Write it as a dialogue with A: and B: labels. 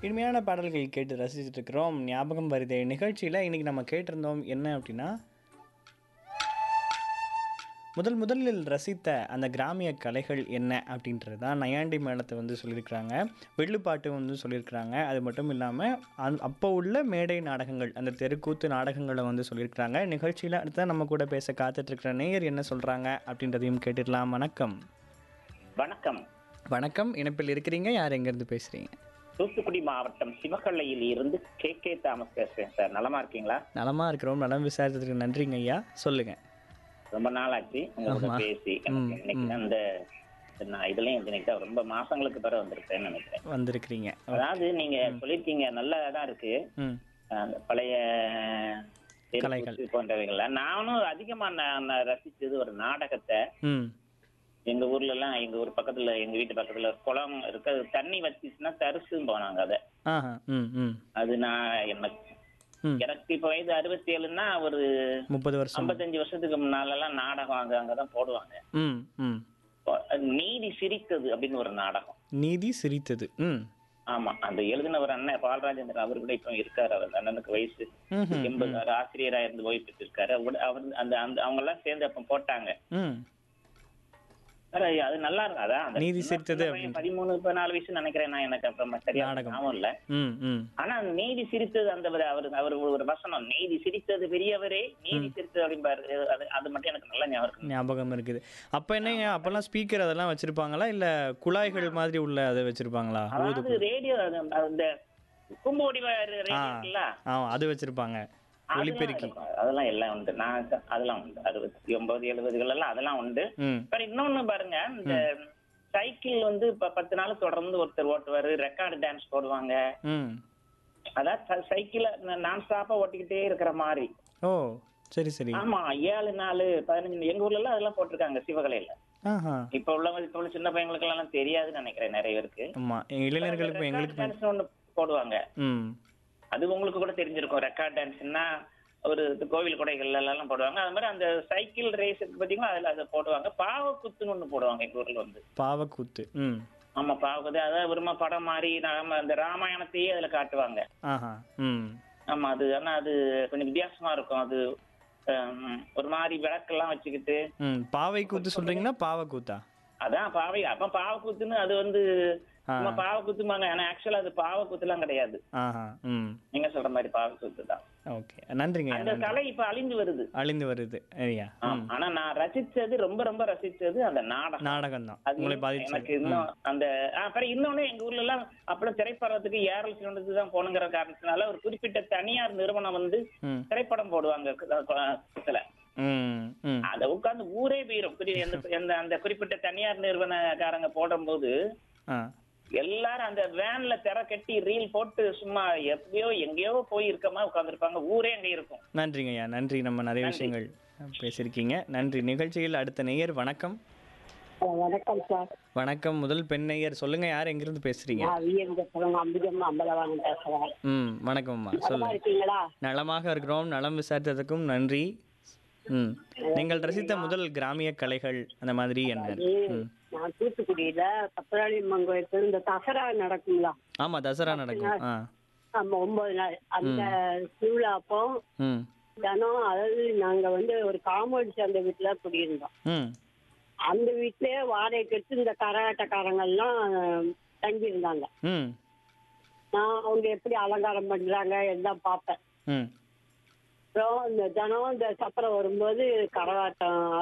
A: இனிமையான பாடல்கள் கேட்டு ரசிச்சுட்டு இருக்கிறோம் ஞாபகம் வருதே நிகழ்ச்சியில் இன்னைக்கு நம்ம கேட்டிருந்தோம் என்ன அப்படின்னா முதல் முதலில் ரசித்த அந்த கிராமிய கலைகள் என்ன அப்படின்றது தான் நையாண்டி மேளத்தை வந்து சொல்லியிருக்கிறாங்க வெள்ளுப்பாட்டு வந்து சொல்லியிருக்கிறாங்க அது மட்டும் இல்லாமல் அந் அப்போ உள்ள மேடை நாடகங்கள் அந்த தெருக்கூத்து நாடகங்களை வந்து சொல்லியிருக்கிறாங்க நிகழ்ச்சியில் அடுத்த நம்ம கூட பேச காத்துட்ருக்கிற நேயர் என்ன சொல்கிறாங்க அப்படின்றதையும் கேட்டுடலாம் வணக்கம்
B: வணக்கம்
A: வணக்கம் இணைப்பில் இருக்கிறீங்க யார் எங்கேருந்து பேசுகிறீங்க
B: தூத்துக்குடி மாவட்டம் சிவகல்லையில் இருந்து கே கே தாமஸ் பேசுறேன் சார் நலமா இருக்கீங்களா
A: நலமாக இருக்கிறோம் நலம் விசாரித்ததுக்கு நன்றிங்க ஐயா சொல்லுங்கள்
B: ரொம்ப நாள் ஆச்சு உங்களோட
A: ஆமா.
B: பேசி எனக்கு இன்னைக்கு தான் அந்த நான் இதுலயும் இன்னைக்கு தான் ரொம்ப மாசங்களுக்கு பிறகு வந்திருக்கேன்னு நினைக்கிறேன்
A: வந்திருக்கிறீங்க
B: அதாவது நீங்க சொல்லியிருக்கீங்க நல்ல இடம் இருக்கு
A: ம்
B: அந்த பழைய
A: கலைகள்.
B: தெருக்கூத்து போன்றவைகள்ல நானும் அதிகமா நான் நான் ரசிச்சது ஒரு நாடகத்தை
A: ம்
B: எங்க ஊர்ல எல்லாம் எங்க ஊர் பக்கத்துல எங்க வீட்டு பக்கத்துல குளம் இருக்கு அது தண்ணி வச்சுச்சுன்னா தரிசுன்னு போனாங்க அதை
A: ஆஹா ம் ம்
B: அது நான் எனக்கு
A: ம்
B: எனக்கு இப்ப வயது அறுபத்தி ஏழுன்னா ஒரு
A: முப்பது வருஷம்
B: ஐம்பத்தஞ்சு வருஷத்துக்கு முன்னால எல்லாம் நாடகம் அங்க அங்கதான் போடுவாங்க
A: ம் ம்
B: நீதி சிரித்தது அப்படின்னு ஒரு நாடகம்
A: நீதி சிரித்தது ம்
B: ஆமா அந்த எழுதினவர் அண்ணன் பாலராஜேந்திரன் அவர் கூட இப்போ இருக்காரு அவர் அண்ணனுக்கு வயசு
A: ம்ஹும்.
B: எண்பது அவர் ஆசிரியரா இருந்து ஓய்வு பெற்றிருக்காரு அவர் அவர் அந்த அந்த அவங்க எல்லாம் சேர்ந்து அப்ப போட்டாங்க
A: ம்
B: சார், அது நல்லா இருக்கும் அதான் அந்த
A: நீதி
B: சின்ன-
A: சிரித்தது
B: சின்ன பையன் பதிமூணு பதினாலு வயசு நினைக்கிறேன் நான் எனக்கு அப்புறம் சரியா
A: நாடகம்.
B: ஞாபகம் இல்ல
A: ம் ம்
B: ஆனா அந்த நீதி சிரித்தது அந்த ஒரு- அவர் அவர் ஒரு வசனம் நீதி சிரித்தது பெரியவரே நீதி சிரித்தது அப்படிம்பாரு அது அது மட்டும் எனக்கு நல்லா ஞாபகம் இருக்கு
A: ஞாபகம் இருக்குது அப்போ என்னங்க அப்போல்லாம் ஸ்பீக்கர் அதெல்லாம் வச்சுருப்பாங்களா இல்லை குழாய்கள் மாதிரி உள்ள அதை வச்சுருப்பாங்களா ஊது
B: அதாவது ரேடியோ அந்த கும்போடி ரேடியோ
A: ஆ
B: இருக்குல்ல
A: ஆ அது வச்சுருப்பாங்க
B: அதெல்லாம்
A: ஒலிபெருக்கி
B: இருக்கும். அதெல்லாம் எல்லாம் உண்டு நான் ச- அதெல்லாம் உண்டு அறுபத்தி ஒன்பது எழுபதுகள் எல்லாம் அதெல்லாம் உண்டு
A: ம்
B: அப்புறம் இன்னொன்னு பாருங்க இந்த சைக்கிள் வந்து இப்ப பத்து நாள் தொடர்ந்து ஒருத்தர் ஓட்டுவாரு ரெக்கார்டு டான்ஸ் போடுவாங்க
A: ம்
B: அதான் சைக்கிள நான் ஸ்டாப்பா ஓட்டிக்கிட்டே இருக்கிற மாதிரி
A: ஓ சரி சரி
B: ஆமா ஏழு நாலு பதினஞ்சு எங்க ஊர்ல எல்லாம் அதெல்லாம் போட்டிருக்காங்க சிவகலையில
A: ஆஹா
B: இப்ப உள்ளவங்க இப்ப உள்ள சின்ன பையங்களுக்கு எல்லாம் தெரியாதுன்னு நினைக்கிறேன் நிறைய பேருக்கு
A: ஆமாம் எங்கள் இளைஞர்களுக்கு இப்போ எங்களுக்கு
B: டான்ஸ் ஒண்ணு போடுவாங்க
A: ம்
B: அது உங்களுக்கு கூட தெரிஞ்சிருக்கும் ரெக்கார்ட் டான்ஸ்னா ஒரு இது கோவில் கொடைகள்ல எல்லாம் போடுவாங்க அது மாதிரி அந்த சைக்கிள் ரேஸ் இருக்கு பாத்தீங்களா அதுல அதை போடுவாங்க பாவக்குத்துன்னு ஒண்ணு போடுவாங்க எங்க ஊர்ல வந்து
A: பாவக்கூத்து ம்
B: ஆமா பாவக்குத்து அதாவது வருமா படம் மாதிரி நாம அந்த ராமாயணத்தையே அதுல காட்டுவாங்க
A: ஆஹா ம்
B: ஆமா அது ஆனா அது கொஞ்சம் வித்தியாசமா இருக்கும் அது ஹம், ஒரு மாதிரி விளக்கெல்லாம் வச்சுக்கிட்டு
A: ம் பாவை கூத்து சொல்கிறீங்களா பாவக்கூத்தா
B: அதான் பாவை அப்ப பாவக்கூத்துன்னு அது வந்து சும்மா பாவக்கூத்துமாங்க ஆனா ஆக்சுவலா அது பாவக்கூத்துலாம் கிடையாது
A: ஆஹா ம்
B: நீங்க சொல்ற மாதிரி பாவக்கூத்து தான்
A: ஓகே நன்றிங்க
B: அந்த கலை இப்ப அழிந்து வருது
A: அழிந்து வருது ஐயா
B: ஆம். ஆனா நான் ரசிச்சது ரொம்ப ரொம்ப ரசிச்சது அந்த நாடகம்
A: நாடகம் தான்
B: அது
A: உங்களை
B: எனக்கு
A: பாதிச்சது
B: இன்னும் அந்த ஆ, அப்புறம் இன்னொன்னு எங்க ஊர்ல எல்லாம் அப்பெல்லாம் திரைப்படத்துக்கு ஏரல் சிறந்தது தான் போகணுங்கிற காரணத்தினால ஒரு குறிப்பிட்ட தனியார் நிறுவனம் வந்து
A: ம்
B: திரைப்படம் போடுவாங்க கு- குளத்துல.
A: ம் ம்
B: அத உட்கார்ந்து ஊரே போயிரும் குறி- அந்த- அந்த அந்த குறிப்பிட்ட தனியார் நிறுவனக்காரங்க போடும்போது
A: ஆ
B: எல்லாரும் அந்த வேன்ல திரை கட்டி ரீல் போட்டு சும்மா எப்பயோ எங்கேயோ போய் இருக்கமா உட்கார்ந்துருப்பாங்க ஊரே அங்க இருக்கும்
A: நன்றிங்க ஐயா நன்றி நம்ம நிறைய விஷயங்கள் பேசியிருக்கீங்க நன்றி நிகழ்ச்சியில் அடுத்த நேயர் வணக்கம்
C: வணக்கம் சார்
A: வணக்கம் முதல் பெண் நேயர் சொல்லுங்க யார் எங்கிருந்து பேசுறீங்க
C: நான் விஎம் அம்பிகம் அம்பலவாணன் பேசுறேன்
A: ம் வணக்கம்மா
C: நல்லா
A: சொல்லுங்க
C: இருக்கீங்களா
A: நலமாக இருக்கிறோம் நலம் விசாரித்ததுக்கும் நன்றி ம் நீங்கள் ரசித்த முதல் கிராமிய கலைகள் அந்த மாதிரி என்ன ம்
C: நான் தூத்துக்குடியில பத்திராளி மங்கோயத்தில் இந்த தசரா நடக்குங்களா
A: ஆமா தசரா நடக்கும் ஆ
C: ஆமா ஒன்பது நாள் அந்த திருவிழா அப்போ
A: ம்
C: தினம் அதாவது நாங்க வந்து ஒரு காம்பவுண்ட் சேர்ந்த வீட்டுல குடியிருந்தோம்
A: ம்
C: அந்த வீட்லயே வாடகைக்கு எடுத்து இந்த கரகாட்டக்காரங்கெல்லாம் தங்கி இருந்தாங்க
A: ம்
C: நான் அவங்க எப்படி அலங்காரம் பண்றாங்க எல்லாம் பார்ப்பேன்
A: ம்
C: அப்புறம் இந்த தினம் இந்த சப்பரம் வரும்போது கரகாட்டம்